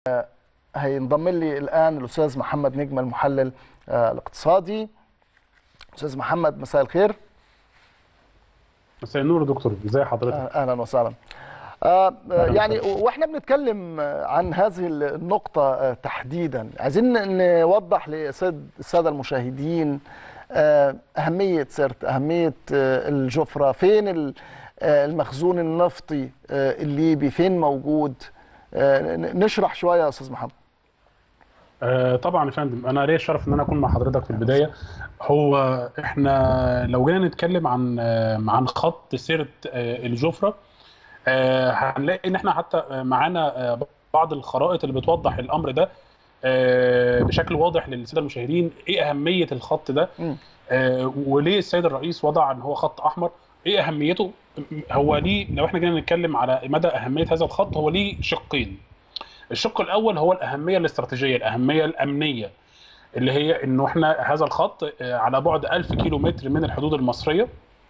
هينضم لي الان الاستاذ محمد نجم المحلل آه، الاقتصادي استاذ محمد مساء الخير مساء النور يا دكتور ازي حضرتك آه، اهلا وسهلا آه، آه، يعني واحنا بنتكلم آه، عن هذه النقطة آه، تحديدا عايزين نوضح للسادة السادة المشاهدين آه، أهمية سرت أهمية آه، الجفرة فين ال- آه، المخزون النفطي آه، الليبي فين موجود آه، ن- نشرح شوية يا أستاذ محمد آه طبعا يا فندم انا ليا الشرف ان انا اكون مع حضرتك في البدايه هو احنا لو جينا نتكلم عن آه، عن خط سيره آه، الجفره آه، هنلاقي ان احنا حتى آه، معانا آه، بعض الخرائط اللي بتوضح الامر ده آه، بشكل واضح للساده المشاهدين ايه اهميه الخط ده مم. آه، وليه السيد الرئيس وضع ان هو خط احمر ايه اهميته هو ليه لو احنا جينا نتكلم على مدى اهميه هذا الخط هو ليه شقين الشق الاول هو الاهميه الاستراتيجيه الاهميه الامنيه اللي هي انه احنا هذا الخط آه، على بعد 1000 كيلو متر من الحدود المصريه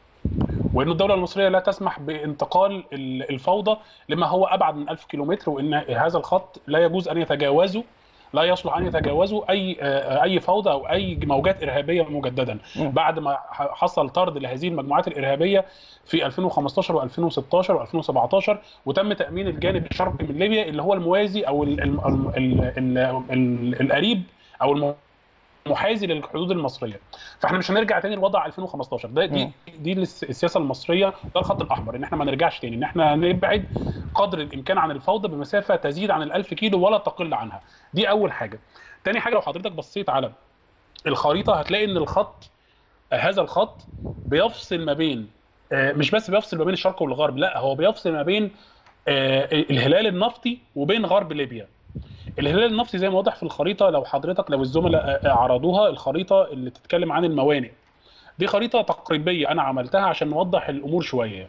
وان الدوله المصريه لا تسمح بانتقال ال- الفوضى لما هو ابعد من 1000 كيلو متر وان هذا الخط لا يجوز ان يتجاوزه لا يصلح ان يتجاوزه اي آه، اي فوضى او اي موجات ارهابيه مجددا مم. بعد ما ح- حصل طرد لهذه المجموعات الارهابيه في 2015 و2016 و2017 وتم تامين الجانب الشرقي من ليبيا اللي هو الموازي او ال ال ال ال ال القريب او الم- محاذي للحدود المصريه فاحنا مش هنرجع تاني لوضع 2015 ده دي مم. دي الس- السياسه المصريه ده الخط الاحمر ان احنا ما نرجعش تاني ان احنا نبعد قدر الامكان عن الفوضى بمسافه تزيد عن ال1000 كيلو ولا تقل عنها دي اول حاجه تاني حاجه لو حضرتك بصيت على الخريطه هتلاقي ان الخط آه، هذا الخط بيفصل ما بين آه، مش بس بيفصل ما بين الشرق والغرب لا هو بيفصل ما بين آه، الهلال النفطي وبين غرب ليبيا الهلال النفطي زي ما واضح في الخريطه لو حضرتك لو الزملاء آه، عرضوها الخريطه اللي تتكلم عن الموانئ دي خريطه تقريبيه انا عملتها عشان نوضح الامور شويه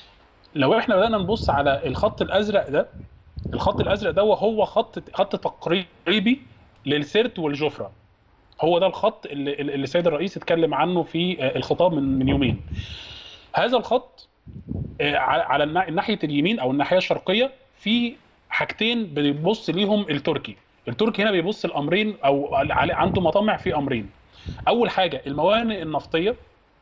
لو احنا بدانا نبص على الخط الازرق ده الخط الازرق ده هو خط خط تقريبي للسرت والجفره هو ده الخط اللي, اللي السيد الرئيس اتكلم عنه في آه، الخطاب من من يومين هذا الخط آه، على على النا- ناحيه اليمين او الناحيه الشرقيه في حاجتين بيبص ليهم التركي التركي هنا بيبص الامرين او على- عنده مطامع في امرين اول حاجه الموانئ النفطيه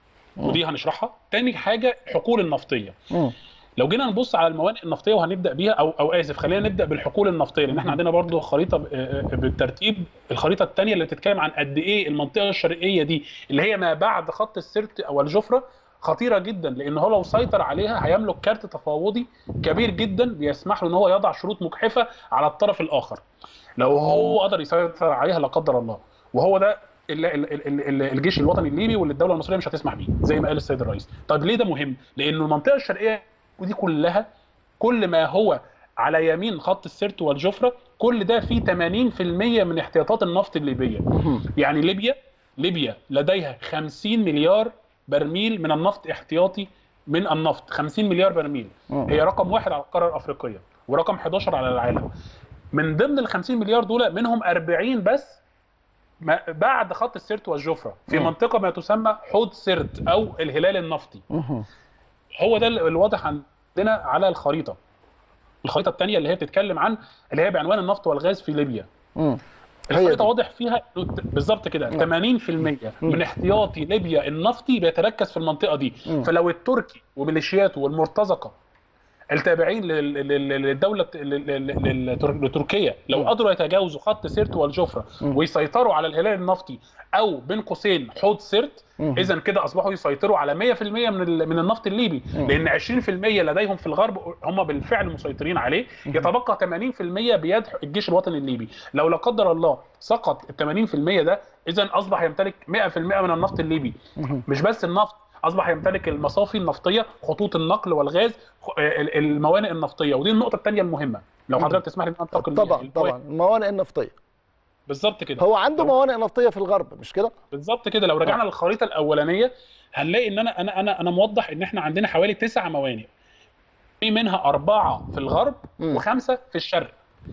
ودي هنشرحها تاني حاجه الحقول النفطيه مم. لو جينا نبص على الموانئ النفطيه وهنبدا بيها او او اسف خلينا نبدا بالحقول النفطيه لان احنا عندنا برضو خريطه ب- آه، بالترتيب الخريطه الثانيه اللي بتتكلم عن قد ايه المنطقه الشرقيه دي اللي هي ما بعد خط السرت او الجفره خطيره جدا لان هو لو سيطر عليها هيملك كارت تفاوضي كبير جدا بيسمح له ان هو يضع شروط مجحفه على الطرف الاخر لو هو قدر يسيطر عليها لا قدر الله وهو ده ال- ال- ال- ال- الجيش الوطني الليبي واللي الدوله المصريه مش هتسمح بيه زي ما قال السيد الرئيس طب ليه ده مهم لانه المنطقه الشرقيه ودي كلها كل ما هو على يمين خط السرت والجفره كل ده فيه 80% من احتياطات النفط الليبيه مم. يعني ليبيا ليبيا لديها 50 مليار برميل من النفط احتياطي من النفط 50 مليار برميل مم. هي رقم واحد على القاره الافريقيه ورقم 11 على العالم من ضمن ال 50 مليار دول منهم 40 بس ما- بعد خط السرت والجفره في مم. منطقه ما تسمى حوض سرت او الهلال النفطي مم. هو ده اللي واضح عندنا على الخريطه الخريطه الثانيه اللي هي بتتكلم عن اللي هي بعنوان النفط والغاز في ليبيا مم. هي الخريطه دي. واضح فيها إنه ت- بالظبط كده نعم. 80% من احتياطي ليبيا النفطي بيتركز في المنطقه دي مم. فلو التركي وميليشياته والمرتزقه التابعين لل- لل- للدوله لل- لل- لتر- لتركيا لو مم. قدروا يتجاوزوا خط سيرت والجفره مم. ويسيطروا على الهلال النفطي او بين قوسين حوض سيرت مم. اذا كده اصبحوا يسيطروا على 100% من ال- من النفط الليبي مم. لان 20% لديهم في الغرب هم بالفعل مسيطرين عليه يتبقى 80% بيد الجيش الوطني الليبي لو لا قدر الله سقط ال 80% ده اذا اصبح يمتلك 100% من النفط الليبي مم. مش بس النفط اصبح يمتلك المصافي النفطيه خطوط النقل والغاز خ- ال- الموانئ النفطيه ودي النقطه الثانيه المهمه لو حضرتك تسمح لي ان انتقل طبعا للكويت. طبعا الموانئ النفطية بالظبط كده هو عنده لو- موانئ نفطية في الغرب مش كده؟ بالظبط كده لو رجعنا للخريطه الاولانيه هنلاقي ان انا انا انا انا موضح ان احنا عندنا حوالي تسع موانئ في منها اربعه في الغرب مم. وخمسه في الشرق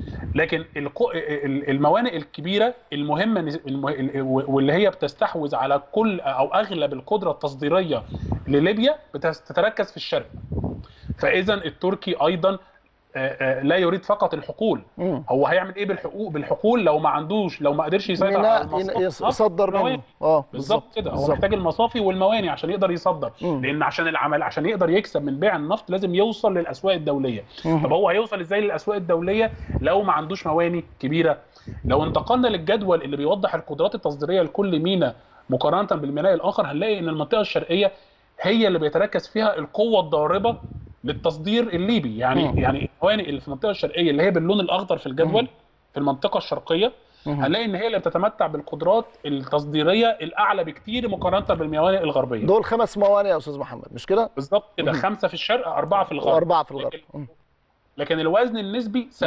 لكن القو... ال- الموانئ الكبيره المهمه نز- الم... ال- واللي هي بتستحوذ على كل او اغلب القدره التصديريه لليبيا بتتركز في الشرق فاذا التركي ايضا آه، آه، لا يريد فقط الحقول مم. هو هيعمل ايه بالحقول بالحقول لو ما عندوش لو ما قدرش يسيطر على ميناء المصافي يص- يصدر والموانئ. منه اه بالظبط كده هو بالظبط. محتاج المصافي والموانئ عشان يقدر يصدر مم. لان عشان العمل عشان يقدر يكسب من بيع النفط لازم يوصل للاسواق الدوليه مم. طب هو هيوصل ازاي للاسواق الدوليه لو ما عندوش موانئ كبيره لو انتقلنا للجدول اللي بيوضح القدرات التصديريه لكل ميناء مقارنه بالميناء الاخر هنلاقي ان المنطقه الشرقيه هي اللي بيتركز فيها القوه الضاربه للتصدير الليبي يعني مم. يعني الموانئ اللي في المنطقه الشرقيه اللي هي باللون الاخضر في الجدول في المنطقه الشرقيه مم. هنلاقي ان هي اللي بتتمتع بالقدرات التصديريه الاعلى بكتير مقارنه بالموانئ الغربيه دول خمس موانئ يا استاذ محمد مش كده؟ بالظبط كده مم. خمسه في الشرق اربعه في الغرب واربعه في الغرب لكن, مم. لكن الوزن النسبي 70%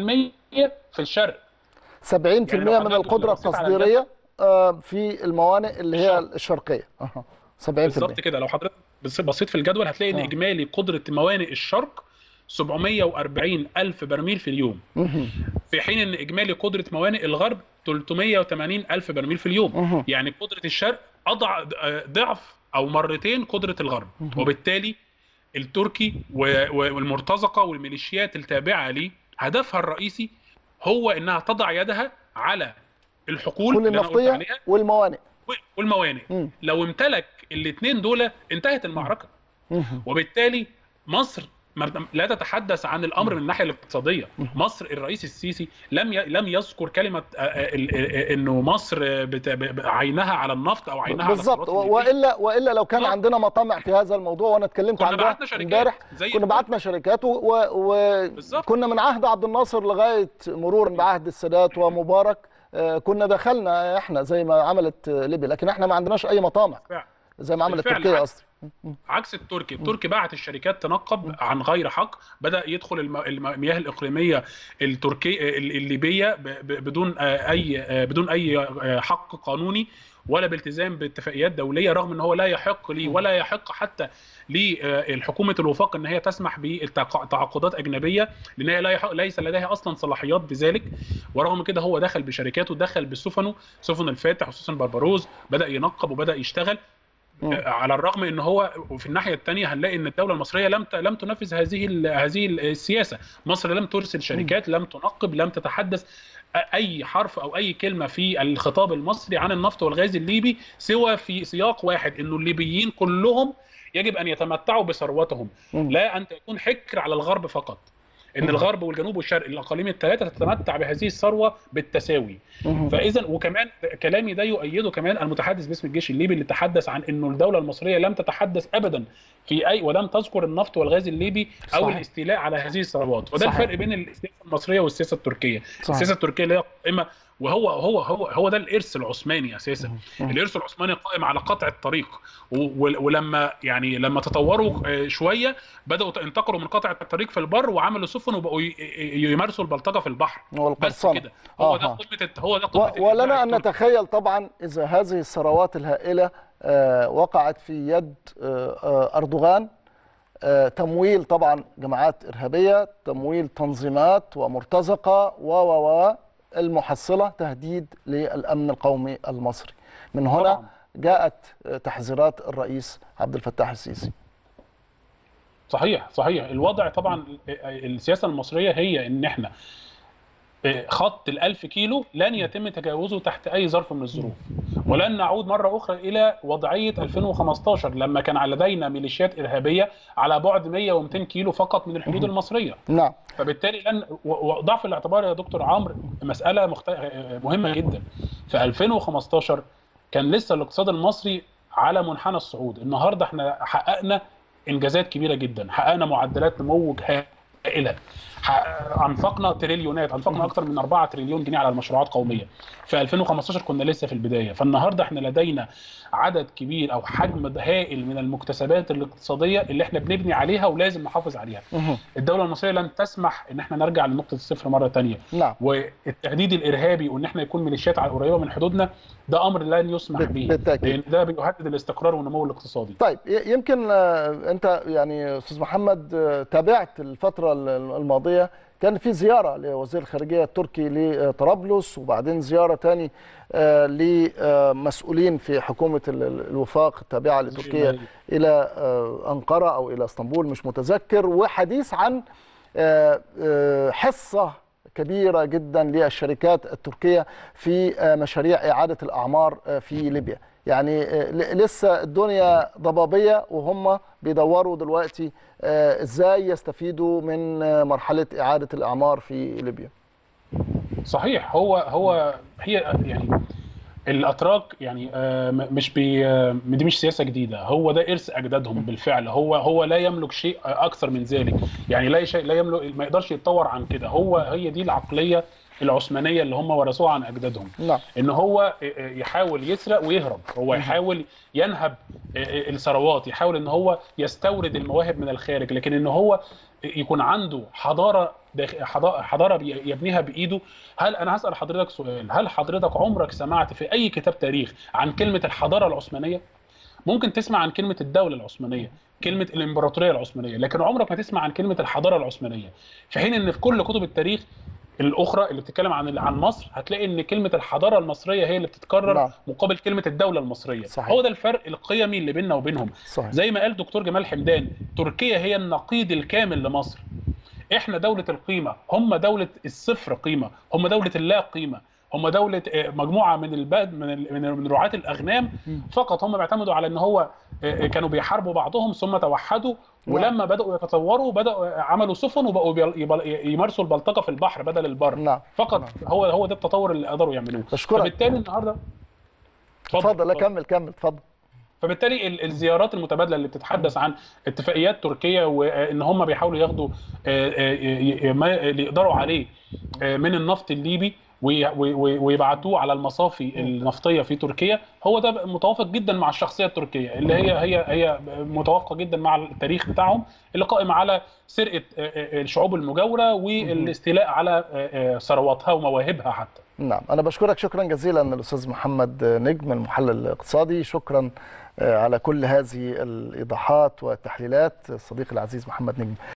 في الشرق 70% يعني لو من حضرتك القدره بصيت على التصديريه آه، في الموانئ اللي هي الشرق. الشرقيه اها 70% بالظبط كده لو حضرتك بص- بصيت في الجدول هتلاقي ان آه. اجمالي قدره موانئ الشرق 740 الف برميل في اليوم مهم. في حين ان اجمالي قدره موانئ الغرب 380 الف برميل في اليوم مهم. يعني قدره الشرق اضع ضعف او مرتين قدره الغرب وبالتالي التركي و- و- والمرتزقه والميليشيات التابعه ليه هدفها الرئيسي هو انها تضع يدها على الحقول كل اللي انا قلت النفطيه عليها والموانئ والموانئ مم. لو امتلك الاثنين دول انتهت المعركه مهم. وبالتالي مصر ما- لا تتحدث عن الامر من الناحيه الاقتصاديه مصر الرئيس السيسي لم ي... لم يذكر كلمه آه، آه، ال- آه، انه مصر بت... ب- عينها على النفط او عينها بالظبط على و- الثروات الليبية. والا والا لو كان آه. عندنا مطامع في هذا الموضوع وانا اتكلمت كنا عن ده بعتنا شركات امبارح زي كنا الفل. بعتنا شركات بالظبط. وكنا من عهد عبد الناصر لغايه مرورا بعهد السادات ومبارك آه، كنا دخلنا احنا زي ما عملت آه، ليبيا لكن احنا ما عندناش اي مطامع بالفعل. زي ما عملت بالفعل تركيا عكس- اصلا عكس التركي التركي بعت الشركات تنقب عن غير حق بدا يدخل الم- الم- المياه الاقليميه التركيه الليبيه ب- ب- بدون آه، اي آه، بدون اي آه، حق قانوني ولا بالتزام باتفاقيات دوليه رغم ان هو لا يحق لي ولا يحق حتى لحكومه الوفاق ان هي تسمح بتعاقدات اجنبيه لان هي لا يحق ليس لديها اصلا صلاحيات بذلك ورغم كده هو دخل بشركاته دخل بسفنه سفن الفاتح وسفن بربروز بدا ينقب وبدا يشتغل مم. على الرغم ان هو وفي الناحيه الثانيه هنلاقي ان الدوله المصريه لم ت- لم تنفذ هذه ال- هذه السياسه، مصر لم ترسل شركات، لم تنقب، لم تتحدث اي حرف او اي كلمه في الخطاب المصري عن النفط والغاز الليبي سوى في سياق واحد انه الليبيين كلهم يجب ان يتمتعوا بثروتهم، مم. لا ان تكون حكر على الغرب فقط. ان الغرب والجنوب والشرق الاقاليم الثلاثه تتمتع بهذه الثروه بالتساوي. مهم. فاذا وكمان كلامي ده يؤيده كمان المتحدث باسم الجيش الليبي اللي تحدث عن انه الدوله المصريه لم تتحدث ابدا في اي ولم تذكر النفط والغاز الليبي او صحيح. الاستيلاء على هذه الثروات وده صحيح. الفرق بين السياسه المصريه والسياسه التركيه صحيح. السياسه التركيه اللي هي قائمه وهو هو هو هو ده الارث العثماني اساسا مم. الارث العثماني قائم على قطع الطريق و- و- ولما يعني لما تطوروا آه، شويه بداوا ينتقلوا من قطع الطريق في البر وعملوا سفن وبقوا ي- ي- يمارسوا البلطجه في البحر بس والقرصنه كده هو ده آه. قمه الت- هو ده و- قمه ولنا الإبداع ان التركي. نتخيل طبعا اذا هذه الثروات الهائله آه، وقعت في يد آه، آه، اردوغان آه، تمويل طبعا جماعات ارهابيه تمويل تنظيمات ومرتزقه و و و المحصله تهديد للامن القومي المصري من هنا طبعاً. جاءت آه، تحذيرات الرئيس عبد الفتاح السيسي صحيح صحيح الوضع طبعا السياسه المصريه هي ان احنا خط الألف كيلو لن يتم تجاوزه تحت أي ظرف من الظروف ولن نعود مرة أخرى إلى وضعية 2015 لما كان لدينا ميليشيات إرهابية على بعد 100 و200 كيلو فقط من الحدود المصرية نعم فبالتالي لن و- وضع في الاعتبار يا دكتور عمرو مسألة مخت... مهمة جدا في 2015 كان لسه الاقتصاد المصري على منحنى الصعود النهارده احنا حققنا انجازات كبيره جدا حققنا معدلات نمو هائله حقق- انفقنا تريليونات انفقنا اكثر من 4 تريليون جنيه على المشروعات قوميه في 2015 كنا لسه في البدايه فالنهارده احنا لدينا عدد كبير او حجم هائل من المكتسبات الاقتصاديه اللي احنا بنبني عليها ولازم نحافظ عليها مهم. الدوله المصريه لن تسمح ان احنا نرجع لنقطه الصفر مره تانية نعم والتهديد الارهابي وان احنا يكون ميليشيات على قريبه من حدودنا ده امر لن يسمح بال- به بالتأكيد. لان ده بيهدد الاستقرار والنمو الاقتصادي طيب ي- يمكن آه، انت يعني استاذ محمد آه، تابعت الفتره ال- الماضيه كان في زياره لوزير الخارجيه التركي لطرابلس وبعدين زياره تاني آه، لمسؤولين في حكومه ال- ال- الوفاق التابعه لتركيا المالي. الى آه، انقره او الى اسطنبول مش متذكر وحديث عن آه، آه، حصه كبيره جدا للشركات التركيه في آه، مشاريع اعاده الاعمار آه، في ليبيا يعني آه، ل- لسه الدنيا ضبابيه وهم بيدوروا دلوقتي آه، ازاي يستفيدوا من آه، مرحله اعاده الاعمار في ليبيا صحيح هو هو هي يعني الاتراك يعني آه، م- مش بي آه، دي مش سياسه جديده هو ده ارث اجدادهم بالفعل هو هو لا يملك شيء اكثر من ذلك يعني لا شيء لا يملك ما يقدرش يتطور عن كده هو هي دي العقليه العثمانيه اللي هم ورثوها عن اجدادهم نعم ان هو يحاول يسرق ويهرب هو يحاول ينهب الثروات يحاول ان هو يستورد المواهب من الخارج لكن ان هو يكون عنده حضاره داخ- حضا- حضاره بي- يبنيها بايده هل انا هسال حضرتك سؤال هل حضرتك عمرك سمعت في اي كتاب تاريخ عن كلمه الحضاره العثمانيه ممكن تسمع عن كلمه الدوله العثمانيه كلمه الامبراطوريه العثمانيه لكن عمرك ما تسمع عن كلمه الحضاره العثمانيه في حين ان في كل كتب التاريخ الاخرى اللي بتتكلم عن عن مصر هتلاقي ان كلمه الحضاره المصريه هي اللي بتتكرر نعم. مقابل كلمه الدوله المصريه صحيح. هو ده الفرق القيمي اللي بيننا وبينهم صحيح زي ما قال دكتور جمال حمدان تركيا هي النقيض الكامل لمصر احنا دولة القيمة هم دولة الصفر قيمة هم دولة اللا قيمة هم دولة آه، مجموعة من الباد من ال- من من رعاة الأغنام فقط هم بيعتمدوا على ان هو آه، كانوا بيحاربوا بعضهم ثم توحدوا ولما بدأوا يتطوروا بدأوا آه، عملوا سفن وبقوا بيل- يبل- يمارسوا البلطجة في البحر بدل البر نعم فقط نعم. هو هو ده التطور اللي قدروا يعملوه بشكرك. فبالتالي النهارده اتفضل لا كمل كمل اتفضل فبالتالي ال- الزيارات المتبادله اللي بتتحدث عن اتفاقيات تركيا وان هم بيحاولوا ياخدوا آه، آه، ي- ما اللي يقدروا عليه آه، من النفط الليبي وي- وي- ويبعتوه على المصافي النفطيه في تركيا هو ده متوافق جدا مع الشخصيه التركيه اللي هي هي هي متوافقه جدا مع التاريخ بتاعهم اللي قائم على سرقه آه، آه، الشعوب المجاوره والاستيلاء على آه، آه، ثرواتها ومواهبها حتى نعم أنا بشكرك شكرا جزيلا الأستاذ محمد نجم المحلل الاقتصادي شكرا آه، على كل هذه الإيضاحات والتحليلات الصديق العزيز محمد نجم